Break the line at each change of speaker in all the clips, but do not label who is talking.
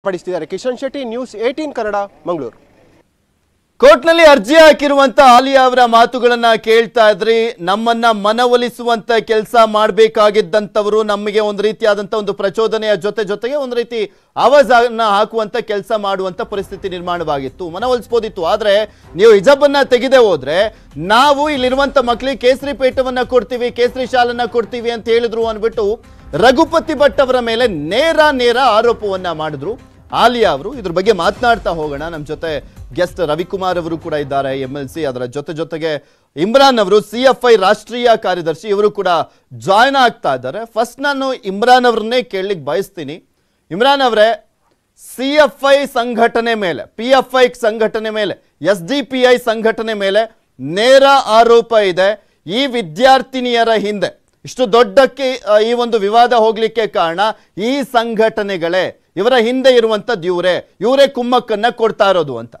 ಪಡಿಸ್ತಿದ್ದಾರೆ Kishan Shetty news eighteen Kannada Mangaluru
ಕೋರ್ಟ್ನಲ್ಲಿ ಅರ್ಜಿ ಹಾಕಿರುವಂತ ಆಲಿಯಾ ಅವರ ಮಾತುಗಳನ್ನ ಕೇಳ್ತಾ ಇದ್ರಿ ನಮ್ಮನ್ನ ಮನವೊಲಿಸುವಂತ ಕೆಲಸ ಮಾಡಬೇಕಾಗಿದ್ದಂಥವರು ನಮಗೆ ಒಂದು ರೀತಿಯಾದಂತ ಒಂದು ಪ್ರಚೋದನೆಯ ಜೊತೆ ಜೊತೆಗೆ ಒಂದು ರೀತಿ ಆವಾಜನ್ನ ಹಾಕುವಂತ ಕೆಲಸ ಮಾಡುವಂತ ಪರಿಸ್ಥಿತಿ ನಿರ್ಮಾಣವಾಗಿತ್ತು ಮನವೊಲಿಸ್ಬೋದಿತ್ತು ಆದ್ರೆ ನೀವು ಹಿಜಾಬನ್ನ ತೆಗೆದೇ ಹೋದ್ರೆ ನಾವು ಇಲ್ಲಿರುವಂತ ಮಕ್ಕಳಿಗೆ ಕೇಸರಿ ಪೇಟವನ್ನ ಕೊಡ್ತೀವಿ ಕೇಸರಿ ಶಾಲನ್ನ ಕೊಡ್ತೀವಿ ಅಂತ ಹೇಳಿದ್ರು ಅಂದ್ಬಿಟ್ಟು ರಘುಪತಿ ಭಟ್ ಅವರ ಮೇಲೆ ನೇರ ನೇರ ಆರೋಪವನ್ನ ಮಾಡಿದ್ರು ಆಲಿಯಾ ಅವರು ಇದ್ರ ಬಗ್ಗೆ ಮಾತನಾಡ್ತಾ ಹೋಗೋಣ ನಮ್ಮ ಜೊತೆ ಗೆಸ್ಟ್ ರವಿಕುಮಾರ್ ಅವರು ಕೂಡ ಇದ್ದಾರೆ ಎಂ ಎಲ್ ಸಿ ಅದರ ಜೊತೆ ಜೊತೆಗೆ ಇಮ್ರಾನ್ ಅವರು ಸಿ ಎಫ್ ಐ ರಾಷ್ಟ್ರೀಯ ಕಾರ್ಯದರ್ಶಿ ಇವರು ಕೂಡ ಜಾಯ್ನ್ ಆಗ್ತಾ ಇದ್ದಾರೆ ಫಸ್ಟ್ ನಾನು ಇಮ್ರಾನ್ ಅವ್ರನ್ನೇ ಕೇಳಲಿಕ್ಕೆ ಬಯಸ್ತೀನಿ ಇಮ್ರಾನ್ ಅವರೇ ಸಿ ಎಫ್ ಐ ಸಂಘಟನೆ ಮೇಲೆ ಪಿ ಎಫ್ ಐ ಸಂಘಟನೆ ಮೇಲೆ ಎಸ್ ಡಿ ಪಿ ಐ ಸಂಘಟನೆ ಮೇಲೆ ನೇರ ಆರೋಪ ಇದೆ ಈ ವಿದ್ಯಾರ್ಥಿನಿಯರ ಹಿಂದೆ ಇಷ್ಟು ದೊಡ್ಡಕ್ಕೆ ಆ, ಈ ಒಂದು ವಿವಾದ ಹೋಗ್ಲಿಕ್ಕೆ ಕಾರಣ ಈ ಸಂಘಟನೆಗಳೇ ಇವರ ಹಿಂದೆ ಇರುವಂತದ್ದು ಇವರೇ ಇವರೇ ಕುಮ್ಮಕ್ಕನ್ನ ಕೊಡ್ತಾ ಇರೋದು ಅಂತ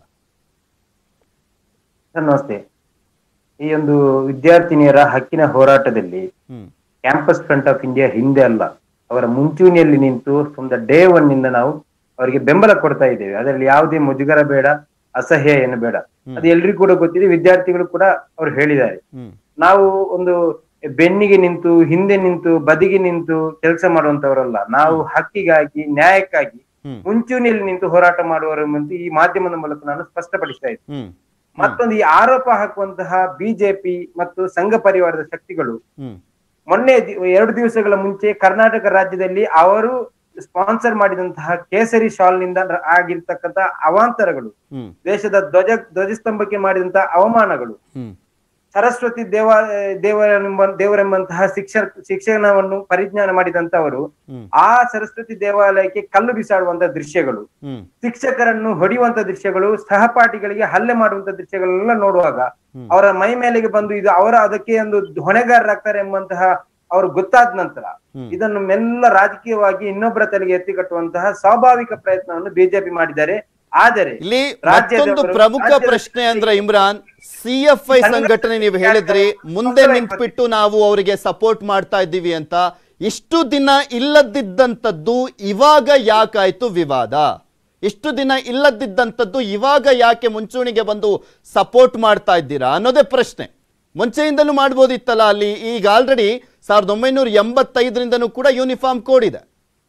ಸರ್ ನಮಸ್ತೆ ಈ ಒಂದು ವಿದ್ಯಾರ್ಥಿನಿಯರ ಹಕ್ಕಿನ ಹೋರಾಟದಲ್ಲಿ
hmm
campus front of India ಹಿಂದೆ ಅಲ್ಲ ಅವರ ಮುಂಚೂಣಿಯಲ್ಲಿ ನಿಂತು ಫ್ರಮ್ ದ ಡೇ ಒನ್ ನಿಂದ ನಾವು ಅವರಿಗೆ ಬೆಂಬಲ ಕೊಡ್ತಾ ಇದ್ದೇವೆ ಅದರಲ್ಲಿ ಯಾವುದೇ ಮುಜುಗರ ಬೇಡ ಅಸಹ್ಯ ಏನು ಬೇಡ ಅದು ಎಲ್ರಿಗೂ ಕೂಡ ಗೊತ್ತಿದೆ ವಿದ್ಯಾರ್ಥಿಗಳು ಕೂಡ ಅವರು ಹೇಳಿದ್ದಾರೆ
ಹ್ಮ್
ನಾವು ಒಂದು ಬೆನ್ನಿಗೆ ನಿಂತು ಹಿಂದೆ ನಿಂತು ಬದಿಗೆ ನಿಂತು ಕೆಲಸ ಮಾಡುವಂತವರಲ್ಲ ನಾವು ಹಕ್ಕಿಗಾಗಿ ನ್ಯಾಯಕ್ಕಾಗಿ
ಹ್ಮ್.
ಮುಂಚೂಣಿಯಲ್ಲಿ ನಿಂತು ಹೋರಾಟ ಮಾಡುವವರು ಎಂದು ಈ ಮಾಧ್ಯಮದ ಮೂಲಕ ನಾನು ಸ್ಪಷ್ಟಪಡಿಸ್ತಾ ಇದ್ದೇನೆ
ಹ್ಮ್
ಮತ್ತೊಂದು ಈ ಆರೋಪ ಹಾಕುವಂತಹ ಬಿಜೆಪಿ ಮತ್ತು ಸಂಘ ಪರಿವಾರದ ಶಕ್ತಿಗಳು
ಹ್ಮ್
ಮೊನ್ನೆ ದಿ- ಎರಡು ದಿವಸಗಳ ಮುಂಚೆ ಕರ್ನಾಟಕ ರಾಜ್ಯದಲ್ಲಿ ಅವರು ಸ್ಪಾನ್ಸರ್ ಮಾಡಿದಂತಹ ಕೇಸರಿ ಶಾಲ್ ನಿಂದ ರ- ಆಗಿರ್ತಕ್ಕಂಥ ಅವಾಂತರಗಳು
ಹ್ಮ್
ದೇಶದ ಧ್ವಜ ಧ್ವಜಸ್ತಂಭಕ್ಕೆ ಮಾಡಿದಂತಹ ಅವಮಾನಗಳು
ಹ್ಮ್
ಸರಸ್ವತಿ ದೇವ ದೇವರೆಂಬ ದೇವರೆಂಬಂತಹ ಶಿಕ್ಷ ಶಿಕ್ಷಣವನ್ನು ಪರಿಜ್ಞಾನ ಮಾಡಿದಂತವರು
ಹ್ಮ್.
ಆ ಸರಸ್ವತಿ ದೇವಾಲಯಕ್ಕೆ ಕಲ್ಲು ಬಿಸಾಡುವಂತ ದೃಶ್ಯಗಳು
ಹ್ಮ್
ಶಿಕ್ಷಕರನ್ನು ಹೊಡೆಯುವಂತ ದೃಶ್ಯಗಳು ಸಹಪಾಠಿಗಳಿಗೆ ಹಲ್ಲೆ ಮಾಡುವಂತ ದೃಶ್ಯಗಳೆಲ್ಲ ನೋಡುವಾಗ
ಹ್ಮ್.
ಅವರ ಮೈ ಮೇಲೆಗೆ ಬಂದು ಇದು ಅವರ ಅದಕ್ಕೆ ಒಂದು ಹೊಣೆಗಾರರಾಗ್ತಾರೆ ಎಂಬಂತಹ ಅವರು ಗೊತ್ತಾದ ನಂತರ
ಹ್ಮ್.
ಇದನ್ನು ಮೆಲ್ಲ ರಾಜಕೀಯವಾಗಿ ಇನ್ನೊಬ್ಬರ ತಲೆಗೆ ಎತ್ತಿ ಕಟ್ಟುವಂತಹ ಸ್ವಾಭಾವಿಕ ಪ್ರಯತ್ನವನ್ನು ಬಿಜೆಪಿ ಮಾಡಿದ್ದಾರೆ ಆದರೆ
ಇಲ್ಲಿ
ರಾಜ್ಯದವರು-
ಮತ್ತೊಂದು ಪ್ರಮುಖ
ರಾಜ್ಯದ
ಪ್ರಶ್ನೆ ಅಂದ್ರೆ ಇಮ್ರಾನ್ ಸಿ ಎಫ್ ಐ ಸಂಘಟನೆ ನೀವು ಹೇಳಿದ್ರಿ ಮುಂದೆ ನಿಂತ್ಬಿಟ್ಟು ನಾವು ಅವರಿಗೆ ಸಪೋರ್ಟ್ ಮಾಡ್ತಾ ಇದ್ದೀವಿ ಅಂತ ಇಷ್ಟು ದಿನ ಇಲ್ಲದಿದ್ದಂಥದ್ದು ಇವಾಗ ಯಾಕಾಯ್ತು ವಿವಾದ ಇಷ್ಟು ದಿನ ಇಲ್ಲದಿದ್ದಂಥದ್ದು ಇವಾಗ ಯಾಕೆ ಮುಂಚೂಣಿಗೆ ಬಂದು ಸಪೋರ್ಟ್ ಮಾಡ್ತಾ ಇದ್ದೀರಾ ಅನ್ನೋದೇ ಪ್ರಶ್ನೆ ಮುಂಚೆಯಿಂದಲೂ ಮಾಡ್ಬೋದಿತ್ತಲ್ಲ ಅಲ್ಲಿ ಈಗ ಆಲ್ರೆಡಿ ಸಾವಿರದ ಒಂಬೈನೂರ ಎಂಬತ್ತೈದರಿಂದನೂ ಕೂಡ ಯೂನಿಫಾರ್ಮ್ ಕೋಡ್ ಇದೆ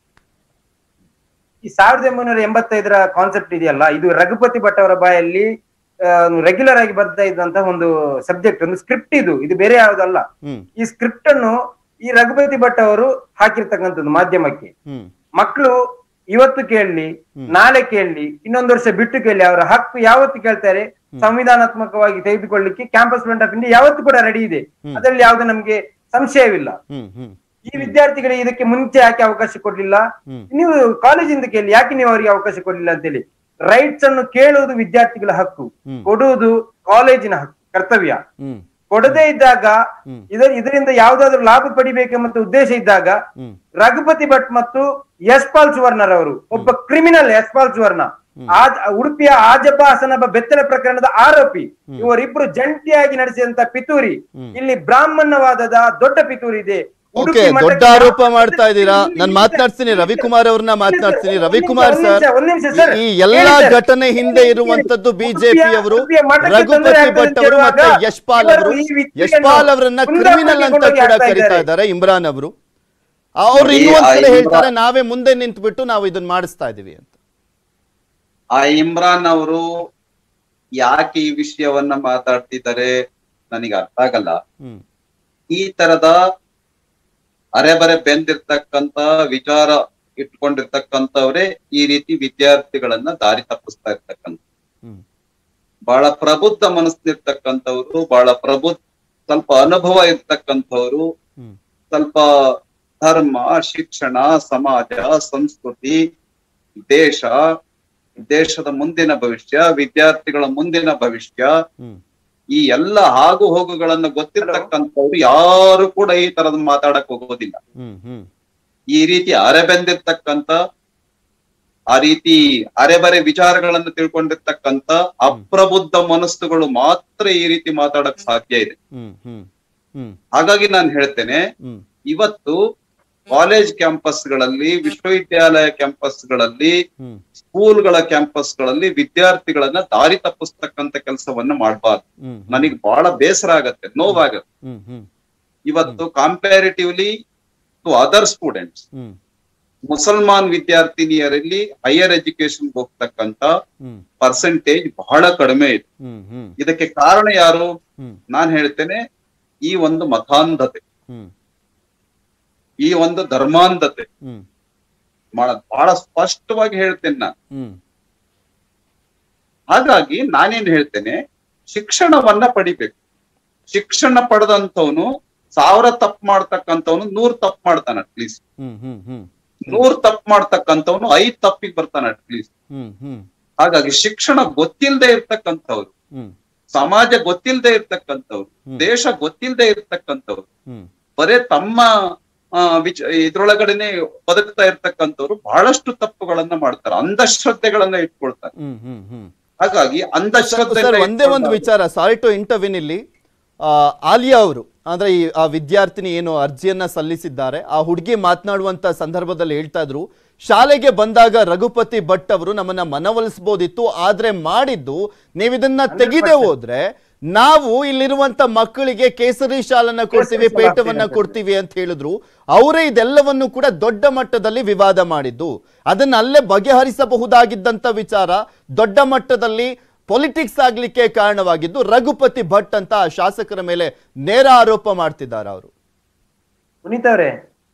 ಈ ಸಾವಿರದ ಒಂಬೈನೂರ ಎಂಬತ್ತೈದರ ಕಾನ್ಸೆಪ್ಟ್ ಇದೆಯಲ್ಲ ಇದು ರಘುಪತಿ ಭಟ್ ಅವರ ಬಾಯಲ್ಲಿ ರೆಗ್ಯುಲರ್ ಆಗಿ ಬರ್ತಾ ಇದ್ದಂತಹ ಒಂದು ಸಬ್ಜೆಕ್ಟ್ ಒಂದು ಸ್ಕ್ರಿಪ್ಟ್ ಇದು ಇದು ಬೇರೆ ಯಾವುದಲ್ಲ
ಹ್ಮ್
ಈ ಸ್ಕ್ರಿಪ್ಟ್ ಅನ್ನು ಈ ರಘುಪತಿ ಭಟ್ ಅವರು ಹಾಕಿರ್ತಕ್ಕಂಥದ್ದು ಮಾಧ್ಯಮಕ್ಕೆ
ಹ್ಮ್
ಮಕ್ಕಳು ಇವತ್ತು ಕೇಳಲಿ ನಾಳೆ ಕೇಳಲಿ ಇನ್ನೊಂದು ವರ್ಷ ಬಿಟ್ಟು ಕೇಳಿ ಅವರ ಹಕ್ಕು ಯಾವತ್ತು ಕೇಳ್ತಾರೆ ಸಂವಿಧಾನಾತ್ಮಕವಾಗಿ ತೆಗೆದುಕೊಳ್ಳಿಕ್ಕೆ ಕ್ಯಾಂಪಸ್ ಫ್ರಂಟ್ ಆಫ್ ಇಂಡಿಯಾ ಯಾವತ್ತು ಕೂಡ ರೆಡಿ ಇದೆ ಅದರಲ್ಲಿ ಯಾವುದೇ ನಮ್ಗೆ ಸಂಶಯವಿಲ್ಲ
ಹ್ಮ್ ಹ್ಮ್
ಈ ವಿದ್ಯಾರ್ಥಿಗಳಿಗೆ ಇದಕ್ಕೆ ಮುಂಚೆ ಯಾಕೆ ಅವಕಾಶ ಕೊಡ್ಲಿಲ್ಲ
ಹ್ಮ್.
ನೀವು ಕಾಲೇಜಿಂದ ಕೇಳಿ ಯಾಕೆ ನೀವು ಅವರಿಗೆ ಅವಕಾಶ ಕೊಡ್ಲಿಲ್ಲ ಅಂತೇಳಿ ರೈಟ್ಸ್ ಅನ್ನು ಕೇಳುವುದು ವಿದ್ಯಾರ್ಥಿಗಳ ಹಕ್ಕು
ಹ್ಮ್.
ಕೊಡುವುದು ಕಾಲೇಜಿನ ಹಕ್ಕು ಕರ್ತವ್ಯ
ಹ್ಮ್
ಕೊಡದೇ ಇದ್ದಾಗ
ಹ್ಮ್.
ಇದರ ಇದರಿಂದ ಯಾವ್ದಾದ್ರು ಲಾಭ ಪಡಿಬೇಕೆಂಬ ಉದ್ದೇಶ ಇದ್ದಾಗ
ಹ್ಮ್
ರಘುಪತಿ ಭಟ್ ಮತ್ತು ಯಶ್ಪಾಲ್ ಸುವರ್ಣರವರು ಒಬ್ಬ ಕ್ರಿಮಿನಲ್ ಯಶ್ಪಾಲ್ ಸುವರ್ಣ ಆಜ್ ಉಡುಪಿಯ ಆಜಪ ಹಸನಬ ಬೆತ್ತಲ ಪ್ರಕರಣದ ಆರೋಪಿ ಇವರಿಬ್ರು ಜಂಟಿಯಾಗಿ ನಡೆಸಿದಂತ ಪಿತೂರಿ ಇಲ್ಲಿ ಬ್ರಾಹ್ಮಣವಾದದ ದೊಡ್ಡ ಪಿತೂರಿ ಇದೆ
ಓಕೆ
ಉಡುಪಿ
ದೊಡ್ಡ
ಮಠಕ್ಕೆ-
ಆರೋಪ ಮಾಡ್ತಾ ಇದ್ದೀರಾ ನಾನು ಮಾತನಾಡ್ತೀನಿ ರವಿಕುಮಾರ್ ಅವ್ರನ್ನ ಮಾತನಾಡ್ತೀನಿ ರವಿಕುಮಾರ್
ಒಂದ್
ಸರ್
ನಿಮಿಷ, ಒಂದ್ ನಿಮಿಷ ಸರ್.
ಈ ಎಲ್ಲಾ
ಹೇಳಿ ಸರ್.
ಘಟನೆ ಹಿಂದೆ ಇರುವಂತದ್ದು ಬಿಜೆಪಿ ಅವರು
ಉಡುಪಿಯ ಮಠಕ್ಕೆ ತೊಂದರೆ
ರಘುಪತಿ
ಆಗ್ತದೆ
ಭಟ್ ಅವರು
ಅಂತ
ಮತ್ತೆ
ಹೇಳುವಾಗ
ಯಶ್ಪಾಲ್
ಇವರು
ಅವರು
ಈ ವಿದ್ಯೆಯನ್ನು
ಯಶ್ಪಾಲ್ ಅವರನ್ನ
ಮುಂದೆ
ಕ್ರಿಮಿನಲ್ ಅಂತ
ಕೊಂಡೋಗಿ
ಕೂಡ
ಹಾಕ್ತಾ
ಕರೀತಾ
ಇದ್ದಾರೆ.
ಇದ್ದಾರೆ ಇಮ್ರಾನ್ ಅವರು ಅವ್ರು
ನೋಡಿ,
ಇನ್ನೊಂದ್ಸಲ
ಆ ಇಮ್ರಾನ್-
ಹೇಳ್ತಾರೆ ನಾವೇ ಮುಂದೆ ನಿಂತ್ಬಿಟ್ಟು ನಾವು ಇದನ್ನ ಮಾಡಿಸ್ತಾ ಇದೀವಿ ಅಂತ
ಆ ಇಮ್ರಾನ್ ಅವರು ಯಾಕೆ ಈ ವಿಷಯವನ್ನ ಮಾತಾಡ್ತಿದ್ದಾರೆ ನನಗೆ ಅರ್ಥ ಆಗಲ್ಲ
ಹ್ಮ್
ಈ ತರದ ಅರೆಬರೆ ಬೆಂದಿರ್ತಕ್ಕಂತ ವಿಚಾರ ಇಟ್ಕೊಂಡಿರ್ತಕ್ಕಂಥವ್ರೆ ಈ ರೀತಿ ವಿದ್ಯಾರ್ಥಿಗಳನ್ನ ದಾರಿ ತಪ್ಪಿಸ್ತಾ ಇರ್ತಕ್ಕಂಥ
ಹ್ಮ್
ಬಹಳ ಪ್ರಬುದ್ಧ ಮನಸ್ಸಿರ್ತಕ್ಕಂಥವ್ರು ಬಹಳ ಪ್ರಬುದ್ಧ ಸ್ವಲ್ಪ ಅನುಭವ ಇರ್ತಕ್ಕಂಥವ್ರು
ಹ್ಮ್
ಸ್ವಲ್ಪ ಧರ್ಮ ಶಿಕ್ಷಣ ಸಮಾಜ ಸಂಸ್ಕೃತಿ ದೇಶ ದೇಶದ ಮುಂದಿನ ಭವಿಷ್ಯ ವಿದ್ಯಾರ್ಥಿಗಳ ಮುಂದಿನ ಭವಿಷ್ಯ
ಹ್ಮ್
ಈ ಎಲ್ಲ ಆಗು ಹೋಗುಗಳನ್ನು ಗೊತ್ತಿರ್ತಕ್ಕಂಥವ್ರು ಯಾರು ಕೂಡ ಈ ತರದ್ ಮಾತಾಡಕ್ ಹೋಗೋದಿಲ್ಲ
ಹ್ಮ್ ಹ್ಮ್
ಈ ರೀತಿ ಅರೆಬೆಂದಿರ್ತಕ್ಕಂತ ಆ ರೀತಿ ಅರೆಬರೆ ವಿಚಾರಗಳನ್ನು ತಿಳ್ಕೊಂಡಿರ್ತಕ್ಕಂತ ಅಪ್ರಬುದ್ಧ ಮನಸ್ಸುಗಳು ಮಾತ್ರ ಈ ರೀತಿ ಮಾತಾಡಕ್ ಸಾಧ್ಯ ಇದೆ
ಹ್ಮ್ ಹ್ಮ್ ಹ್ಮ್
ಹಾಗಾಗಿ ನಾನು ಹೇಳ್ತೇನೆ
ಹ್ಮ್
ಇವತ್ತು ಕಾಲೇಜ್ ಕ್ಯಾಂಪಸ್ಗಳಲ್ಲಿ ವಿಶ್ವವಿದ್ಯಾಲಯ ಕ್ಯಾಂಪಸ್ಗಳಲ್ಲಿ
ಹ್ಮ್
ಸ್ಕೂಲ್ಗಳ ಕ್ಯಾಂಪಸ್ಗಳಲ್ಲಿ ವಿದ್ಯಾರ್ಥಿಗಳನ್ನ ದಾರಿ ತಪ್ಪಿಸ್ತಕ್ಕಂತ ಕೆಲಸವನ್ನ ಮಾಡಬಾರ್ದು
ಹ್ಮ್
ನನಗೆ ಬಹಳ ಬೇಸರ ಆಗತ್ತೆ ನೋವಾಗತ್ತೆ
ಹ್ಮ್ ಹ್ಮ್
ಇವತ್ತು comparatively to other students
hmm
ಮುಸಲ್ಮಾನ್ ವಿದ್ಯಾರ್ಥಿನಿಯರಲ್ಲಿ ಹೈಯರ್ ಎಜುಕೇಶನ್ ಹೋಗ್ತಕ್ಕಂತ
ಹ್ಮ್
ಪರ್ಸೆಂಟೇಜ್ ಬಹಳ ಕಡಿಮೆ ಇದೆ
ಹ್ಮ್ ಹ್ಮ್
ಇದಕ್ಕೆ ಕಾರಣ ಯಾರು
ಹ್ಮ್
ನಾನ್ ಹೇಳ್ತೇನೆ ಈ ಒಂದು ಮತಾಂಧತೆ
ಹ್ಮ್
ಈ ಒಂದು ಧರ್ಮಾಂಧತೆ
ಹ್ಮ್
ಬಹಳ ಬಹಳ ಸ್ಪಷ್ಟವಾಗಿ ಹೇಳ್ತೇನೆ ನಾನು
ಹ್ಮ್
ಹಾಗಾಗಿ ನಾನೇನ್ ಹೇಳ್ತೇನೆ ಶಿಕ್ಷಣವನ್ನ ಪಡಿಬೇಕು ಶಿಕ್ಷಣ ಪಡೆದಂತವನು ಸಾವಿರ ತಪ್ಪು ಮಾಡ್ತಕ್ಕಂಥವನು ನೂರ್ ತಪ್ಪು ಮಾಡ್ತಾನೆ ಅಟ್ಲೀಸ್ಟ್
ಹ್ಮ್ ಹ್ಮ್ ಹ್ಮ್
ನೂರ್ ತಪ್ಪು ಮಾಡ್ತಕ್ಕಂಥವನು ಐದ್ ತಪ್ಪಿಗೆ ಬರ್ತಾನೆ ಅಟ್ಲೀಸ್ಟ್
ಹ್ಮ್ ಹ್ಮ್
ಹಾಗಾಗಿ ಶಿಕ್ಷಣ ಗೊತ್ತಿಲ್ಲದೆ ಇರ್ತಕ್ಕಂಥವ್ರು
ಹ್ಮ್
ಸಮಾಜ ಗೊತ್ತಿಲ್ಲದೆ ಇರ್ತಕ್ಕಂಥವ್ರು
ಹ್ಮ್.
ದೇಶ ಗೊತ್ತಿಲ್ಲದೆ ಇರ್ತಕ್ಕಂಥವ್ರು
ಹ್ಮ್
ಬರೇ ತಮ್ಮ ಆ, ವಿಚ ಇದ್ರೊಳಗಡೆನೆ ಬದುಕ್ತಾ ಇರ್ತಕ್ಕಂಥವ್ರು ಬಹಳಷ್ಟು ತಪ್ಪುಗಳನ್ನ ಮಾಡ್ತಾರೆ ಅಂಧಶ್ರದ್ಧೆಗಳನ್ನ ಇಟ್ಕೊಳ್ತಾರೆ
ಹ್ಮ್ ಹ್ಮ್ ಹ್ಮ್
ಹಾಗಾಗಿ ಅಂಧಶ್ರದ್ಧೆ
ಸರ್ ಒಂದೇ ಒಂದು ವಿಚಾರ ಸಾರಿ ಟು ಇಂಟರ್ವಿನ್ ಇಲ್ಲಿ ಆ, ಆಲಿಯಾ ಅವರು ಅಂದ್ರೆ ಈ ಆ ವಿದ್ಯಾರ್ಥಿನಿ ಏನು ಅರ್ಜಿಯನ್ನ ಸಲ್ಲಿಸಿದ್ದಾರೆ ಆ ಹುಡುಗಿ ಮಾತನಾಡುವಂತ ಸಂದರ್ಭದಲ್ಲಿ ಹೇಳ್ತಾ ಇದ್ರು ಶಾಲೆಗೆ ಬಂದಾಗ ರಘುಪತಿ ಭಟ್ ಅವರು ನಮ್ಮನ್ನ ಮನವೊಲಿಸಬಹುದಿತ್ತು ಆದ್ರೆ ಮಾಡಿದ್ದು ನೀವಿದನ್ನ ತೆಗೆದೇ ಹೋದ್ರೆ ನಾವು ಇಲ್ಲಿರುವಂತ ಮಕ್ಕಳಿಗೆ ಕೇಸರಿ ಶಾಲನ್ನ ಕೊಡ್ತೀವಿ
ಕೇಸರಿ ಶಾಲೆ
ಪೇಟವನ್ನ
ಆಗ್ತೀವಿ
ಕೊಡ್ತೀವಿ ಅಂತ ಹೇಳಿದ್ರು ಅವರೇ ಇದೆಲ್ಲವನ್ನು ಕೂಡ ದೊಡ್ಡ ಮಟ್ಟದಲ್ಲಿ ವಿವಾದ ಮಾಡಿದ್ದು ಅದನ್ನ ಅಲ್ಲೇ ಬಗೆಹರಿಸಬಹುದಾಗಿದ್ದಂತ ವಿಚಾರ ದೊಡ್ಡ ಮಟ್ಟದಲ್ಲಿ ಪೊಲಿಟಿಕ್ಸ್ ಆಗ್ಲಿಕ್ಕೆ ಕಾರಣವಾಗಿದ್ದು ರಘುಪತಿ ಭಟ್ ಅಂತ ಆ ಶಾಸಕರ ಮೇಲೆ ನೇರ ಆರೋಪ ಮಾಡ್ತಿದ್ದಾರೆ ಅವರು
ಪುನೀತ್ ಅವರೇ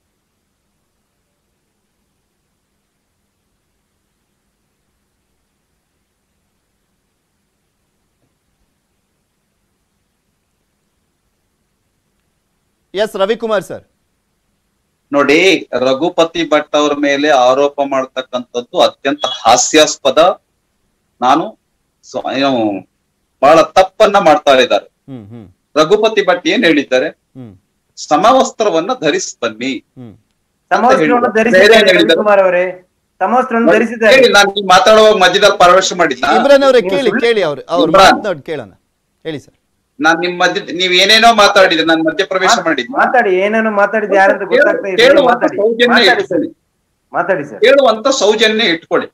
ಎಸ್ ರವಿಕುಮಾರ್ ಸರ್
ನೋಡಿ ರಘುಪತಿ ಭಟ್ ಅವ್ರ ಮೇಲೆ ಆರೋಪ ಮಾಡ್ತಕ್ಕಂಥದ್ದು ಅತ್ಯಂತ ಹಾಸ್ಯಾಸ್ಪದ ನಾನು ಸ- ಏನು ಬಹಳ ತಪ್ಪನ್ನ ಮಾಡ್ತಾ ಇದ್ದಾರೆ
ಹ್ಮ್ ಹ್ಮ್
ರಘುಪತಿ ಭಟ್ ಏನ್ ಹೇಳಿದ್ದಾರೆ
ಹ್ಮ್
ಸಮವಸ್ತ್ರವನ್ನ ಧರಿಸಿ ಬನ್ನಿ
ಹ್ಮ್
ಸಮವಸ್ತ್ರವನ್ನು
ಬೇರೆ
ಧರಿಸಿದ್ದಾರೆ
ಏನ್ ಹೇಳಿದ್ದಾರೆ?
ರವಿಕುಮಾರ್ ಅವರೇ ಸಮವಸ್ತ್ರವನ್ನು ಧರಿಸಿದ್ದಾರೆ
ಹೇಳಿ ನಾನು ನೀವು ಮಾತಾಡುವಾಗ ಮಧ್ಯದಲ್ಲಿ ಪ್ರವೇಶ ಮಾಡಿದ್ದ
ಇಮ್ರಾನ್ ಅವರೇ
ನೀವು
ಕೇಳಿ
ಸುಳ್ಳು-
ಕೇಳಿ ಅವ್ರು ಅವ್ರು
ಇಮ್ರಾನ್.
ಮಾತನಾಡಿ ಕೇಳೋಣ ಹೇಳಿ ಸರ್
ನಾನ್ ನಿಮ್ ಮಧ್ಯ ನೀವ್ ಏನೇನೋ ಮಾತಾಡಿದ್ರೆ ನಾನು ಮಧ್ಯ ಪ್ರವೇಶ ಮಾಡಿದ್ದೆ
ಮಾತಾಡಿ ಏನೇನು ಮಾತಾಡಿದ ಯಾರಂತ ಗೊತ್ತಾಗ್ತಾ ಇದೆ
ಕೇಳುವಂತ
ಮಾತಾಡಿ
ಸೌಜನ್ಯ
ಮಾತಾಡಿ ಸರ್
ಇಟ್ಕೊಳ್ಳಿ
ಮಾತಾಡಿ ಸರ್
ಕೇಳುವಂತ ಸೌಜನ್ಯ ಇಟ್ಕೊಳ್ಳಿ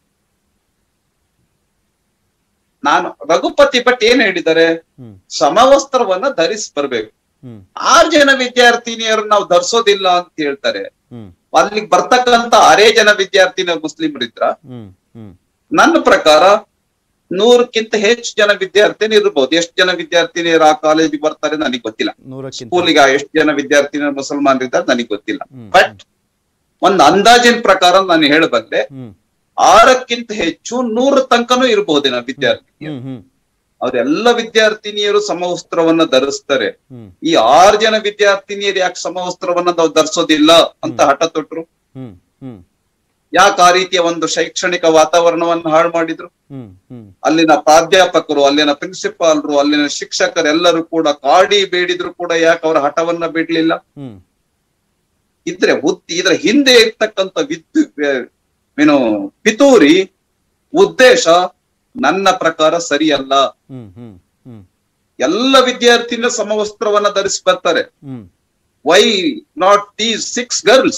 ನಾನು ರಘುಪತಿ ಭಟ್ ಏನ್ ಹೇಳಿದ್ದಾರೆ
ಹ್ಮ್
ಸಮವಸ್ತ್ರವನ್ನ ಧರಿಸಿ ಬರ್ಬೇಕು
ಹ್ಮ್
ಆರು ಜನ ವಿದ್ಯಾರ್ಥಿನಿಯರು ನಾವು ಧರಿಸೋದಿಲ್ಲ ಅಂತ ಹೇಳ್ತಾರೆ
ಹ್ಮ್
ಅಲ್ಲಿಗೆ ಬರ್ತಕ್ಕಂತ ಅರೇ ಜನ ವಿದ್ಯಾರ್ಥಿನಿಯರು ಮುಸ್ಲಿಮರಿದ್ರ
ಹ್ಮ್ ಹ್ಮ್
ನನ್ನ ಪ್ರಕಾರ ನೂರಕ್ಕಿಂತ ಹೆಚ್ಚು ಜನ ವಿದ್ಯಾರ್ಥಿನಿ ಇರ್ಬೋದು ಎಷ್ಟು ಜನ ವಿದ್ಯಾರ್ಥಿನಿಯರು ಆ ಕಾಲೇಜಿಗೆ ಬರ್ತಾರೆ ನನಗೆ ಗೊತ್ತಿಲ್ಲ
ನೂರಕ್ಕಿಂತ
ಸ್ಕೂಲಿಗೆ ಎಷ್ಟು ಜನ ವಿದ್ಯಾರ್ಥಿನಿಯರು ಮುಸಲ್ಮಾನರು ಇದ್ದಾರೆ ನನಗೆ ಗೊತ್ತಿಲ್ಲ
ಹ್ಮ್.
ಬಟ್ ಒಂದ್ ಅಂದಾಜಿನ ಪ್ರಕಾರ ನಾನು ಹೇಳಬಲ್ಲೆ
ಹ್ಮ್
ಆರಕ್ಕಿಂತ ಹೆಚ್ಚು ನೂರ ತನಕನೂ ಇರಬಹುದೇನ ವಿದ್ಯಾರ್ಥಿ
ಹ್ಮ್ ಹ್ಮ್
ಅವರೆಲ್ಲ ವಿದ್ಯಾರ್ಥಿನಿಯರು ಸಮವಸ್ತ್ರವನ್ನ ಧರಿಸ್ತಾರೆ
ಹ್ಮ್
ಈ ಆರು ಜನ ವಿದ್ಯಾರ್ಥಿನಿಯರು ಯಾಕೆ ಸಮವಸ್ತ್ರವನ್ನ ನಾವು ಧರಿಸೋದಿಲ್ಲ ಅಂತ ಹಠ ತೊಟ್ರು
ಹ್ಮ್ ಹ್ಮ್
ಯಾಕೆ ಆ ರೀತಿಯ ಒಂದು ಶೈಕ್ಷಣಿಕ ವಾತಾವರಣವನ್ನ ಹಾಳು ಮಾಡಿದ್ರು
ಹ್ಮ್ ಹ್ಮ್
ಅಲ್ಲಿನ ಪ್ರಾಧ್ಯಾಪಕರು ಅಲ್ಲಿನ ಪ್ರಿನ್ಸಿಪಾಲ್ರು ಅಲ್ಲಿನ ಶಿಕ್ಷಕರೆಲ್ಲರೂ ಕೂಡ ಕಾಡಿ ಬೇಡಿದ್ರು ಕೂಡ ಯಾಕೆ ಅವರ ಹಠವನ್ನ ಬಿಡ್ಲಿಲ್ಲ
ಹ್ಮ್
ಇದ್ರೆ ಉದ್ ಇದ್ರ ಹಿಂದೆ ಇರ್ತಕ್ಕಂಥ ವಿದ್ ಏನು ಪಿತೂರಿ ಉದ್ದೇಶ ನನ್ನ ಪ್ರಕಾರ ಸರಿಯಲ್ಲ
ಹ್ಮ್ ಹ್ಮ್ ಹ್ಮ್
ಎಲ್ಲ ವಿದ್ಯಾರ್ಥಿನ ಸಮವಸ್ತ್ರವನ್ನ ಧರಿಸಿ ಬರ್ತಾರೆ
hmm
why not these six girls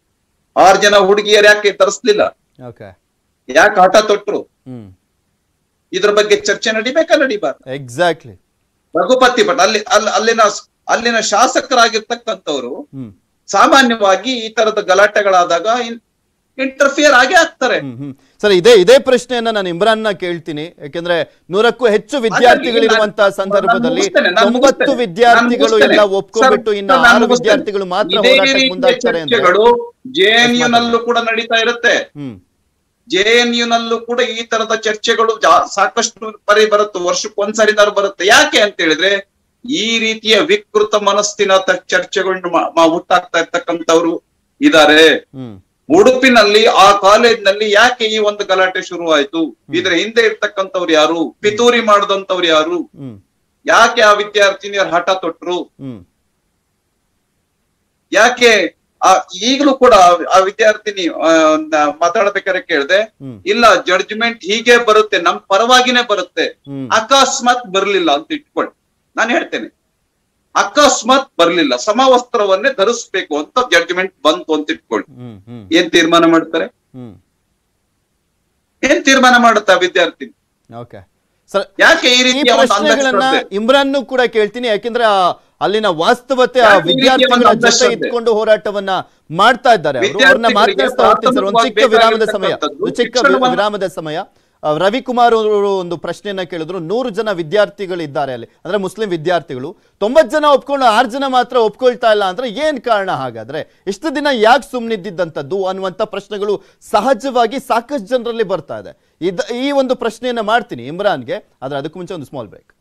ಆರ್ ಜನ ಹುಡುಗಿಯರು ಯಾಕೆ ಧರಿಸ್ಲಿಲ್ಲ
ಓಕೆ
ಯಾಕೆ ಹಠ ತೊಟ್ರು
ಹ್ಮ್
ಇದ್ರ ಬಗ್ಗೆ ಚರ್ಚೆ ನಡಿಬೇಕಾ ನಡಿಬಾರ್ದು
ಎಕ್ಸಾಕ್ಟ್ಲಿ
ರಘುಪತಿ ಭಟ್ ಅಲ್ಲಿ ಅಲ್ಲಿ ಅಲ್ಲಿನ ಅಲ್ಲಿನ ಶಾಸಕರಾಗಿರ್ತಕ್ಕಂಥವ್ರು
ಹ್ಮ್
ಸಾಮಾನ್ಯವಾಗಿ ಈ ತರದ ಗಲಾಟೆಗಳಾದಾಗ ಇಂಟರ್ಫಿಯರ್ ಆಗೇ ಆಗ್ತಾರೆ
ಹ್ಮ್ ಹ್ಮ್ ಸರ್ ಇದೇ ಇದೇ ಪ್ರಶ್ನೆಯನ್ನ ನಾನು ಇಮ್ರಾನ್ನ ಕೇಳ್ತೀನಿ ಯಾಕೆಂದ್ರೆ ನೂರಕ್ಕೂ ಹೆಚ್ಚು ವಿದ್ಯಾರ್ಥಿಗಳಿರುವಂತಹ
ನಾನು-
ಸಂದರ್ಭದಲ್ಲಿ
ನಾನು ಮುಗಿಸ್ತೇನೆ, ನಾನು
ತೊಂಬತ್ತು
ಮುಗಿಸ್ತೇನೆ.
ವಿದ್ಯಾರ್ಥಿಗಳು
ನಾನು
ಎಲ್ಲ
ಮುಗಿಸ್ತೇನೆ.
ಒಪ್ಕೊಂಡ್ಬಿಟ್ಟು
ಸರ್,
ಇನ್ನು
ನಾನು
ಆರು
ಮುಗಿಸ್ತೇನೆ.
ವಿದ್ಯಾರ್ಥಿಗಳು ಮಾತ್ರ
ಇದೇ
ಹೋರಾಟಕ್ಕೆ
ರೀತಿಯ
ಮುಂದಾಗ್ತಾರೆ ಅಂದ್ರೆ
ಚರ್ಚೆಗಳು ಜೆ ಎನ್ ಯು ನಲ್ಲೂ ಕೂಡ ನಡೀತಾ ಇರುತ್ತೆ
ಹ್ಮ್
ಜೆ ಎನ್ ಯು ನಲ್ಲೂ ಕೂಡ ಈ ತರದ ಚರ್ಚೆಗಳು ಜಾ- ಸಾಕಷ್ಟು ಬರಿ ಬರುತ್ತೆ ವರ್ಷಕ್ಕೆ ಒಂದ್ಸರಿನಾರು ಬರುತ್ತೆ ಯಾಕೆ ಅಂತ ಹೇಳಿದ್ರೆ ಈ ರೀತಿಯ ವಿಕೃತ ಮನಸ್ಸಿನ ತ- ಚರ್ಚೆಗಳನ್ನು ಮಾ- ಮಾ- ಹುಟ್ಟಾಕ್ತಾ ಇರ್ತಕ್ಕಂಥವ್ರು ಇದಾರೆ
ಹ್ಮ್
ಉಡುಪಿನಲ್ಲಿ ಆ ಕಾಲೇಜ್ನಲ್ಲಿ ಯಾಕೆ ಈ ಒಂದು ಗಲಾಟೆ ಶುರುವಾಯ್ತು ಇದ್ರ ಹಿಂದೆ ಇರ್ತಕ್ಕಂಥವ್ರು ಯಾರು ಪಿತೂರಿ ಮಾಡಿದಂತವ್ರು ಯಾರು
ಹ್ಮ್
ಯಾಕೆ ಆ ವಿದ್ಯಾರ್ಥಿನಿಯರು ಹಠ ತೊಟ್ರು
ಹ್ಮ್
ಯಾಕೆ ಆ ಈಗಲೂ ಕೂಡ ಆ ವಿದ್ಯಾರ್ಥಿನಿ ಆ, ನ- ಮಾತಾಡ್ಬೇಕಾದ್ರೆ ಕೇಳ್ದೆ
ಹ್ಮ್.
ಇಲ್ಲ ಜಡ್ಜ್ಮೆಂಟ್ ಹೀಗೆ ಬರುತ್ತೆ ನಮ್ ಪರವಾಗಿನೇ ಬರುತ್ತೆ
ಹ್ಮ್
ಅಕಸ್ಮಾತ್ ಬರ್ಲಿಲ್ಲ ಅಂತ ಇಟ್ಕೊಳ್ಳಿ ನಾನು ಹೇಳ್ತೇನೆ ಅಕಸ್ಮಾತ್ ಬರ್ಲಿಲ್ಲ ಸಮವಸ್ತ್ರವನ್ನೇ ಧರಿಸ್ಬೇಕು ಅಂತ ಜಡ್ಜ್ಮೆಂಟ್ ಬಂತು ಅಂತ ಇಟ್ಕೊಳ್ಳಿ
ಹ್ಮ್ ಹ್ಮ್
ಏನ್ ತೀರ್ಮಾನ ಮಾಡ್ತಾರೆ
ಹ್ಮ್
ಏನ್ ತೀರ್ಮಾನ ಮಾಡುತ್ತಾ ವಿದ್ಯಾರ್ಥಿ
ಓಕೆ ಸರ್
ಯಾಕೆ ಈ
ಈ
ರೀತಿಯ ಒಂದು
ಪ್ರಶ್ನೆಗಳನ್ನ
ಅಂಧಶ್ರದ್ಧೆ
ಇಮ್ರಾನ್ ಕೂಡ ಕೇಳ್ತೀನಿ ಯಾಕೆಂದ್ರೆ ಆ ಅಲ್ಲಿನ ವಾಸ್ತವತೆ ಆ
ಯಾಕೆ ಈ ರೀತಿಯ
ವಿದ್ಯಾರ್ಥಿಗಳ
ಒಂದು
ಜೊತೆ
ಅಂಧಶ್ರದ್ಧೆ?
ಇದ್ಕೊಂಡು ಹೋರಾಟವನ್ನ ಮಾಡ್ತಾ ಇದ್ದಾರೆ ಅವರು ಅವ್ರನ್ನ
ವಿದ್ಯಾರ್ಥಿಗಳಿಗೆ
ಮಾತನಾಡ್ತಾ ಹೋಗ್ತೀನಿ ಸರ್ ಒಂದು ಚಿಕ್ಕ ವಿರಾಮದ ಸಮಯ
ಪ್ರಾಥಮಿಕವಾಗಿ
ಒಂದು ಚಿಕ್ಕ
ಶಿಕ್ಷಣವನ್ನ-
ವಿರಾಮದ ಸಮಯ ಆ, ರವಿಕುಮಾರ್ ಅವರು ಒಂದು ಪ್ರಶ್ನೆಯನ್ನ ಕೇಳಿದ್ರು ನೂರು ಜನ ವಿದ್ಯಾರ್ಥಿಗಳು ಇದ್ದಾರೆ ಅಲ್ಲಿ ಅಂದ್ರೆ ಮುಸ್ಲಿಂ ವಿದ್ಯಾರ್ಥಿಗಳು ತೊಂಬತ್ ಜನ ಒಪ್ಕೊಂಡು ಆರು ಜನ ಮಾತ್ರ ಒಪ್ಕೊಳ್ತಾ ಇಲ್ಲ ಅಂದ್ರೆ ಏನ್ ಕಾರಣ ಹಾಗಾದ್ರೆ ಇಷ್ಟು ದಿನ ಯಾಕೆ ಸುಮ್ಮನಿದ್ದಂಥದ್ದು ಅನ್ನುವಂಥ ಪ್ರಶ್ನೆಗಳು ಸಹಜವಾಗಿ ಸಾಕಷ್ಟು ಜನರಲ್ಲಿ ಬರ್ತಾ ಇದೆ ಇದ್ ಈ ಒಂದು ಪ್ರಶ್ನೆಯನ್ನ ಮಾಡ್ತೀನಿ ಇಮ್ರಾನ್ಗೆ ಆದ್ರೆ ಅದಕ್ಕೂ ಮುಂಚೆ ಒಂದು ಸ್ಮಾಲ್ ಬ್ರೇಕ್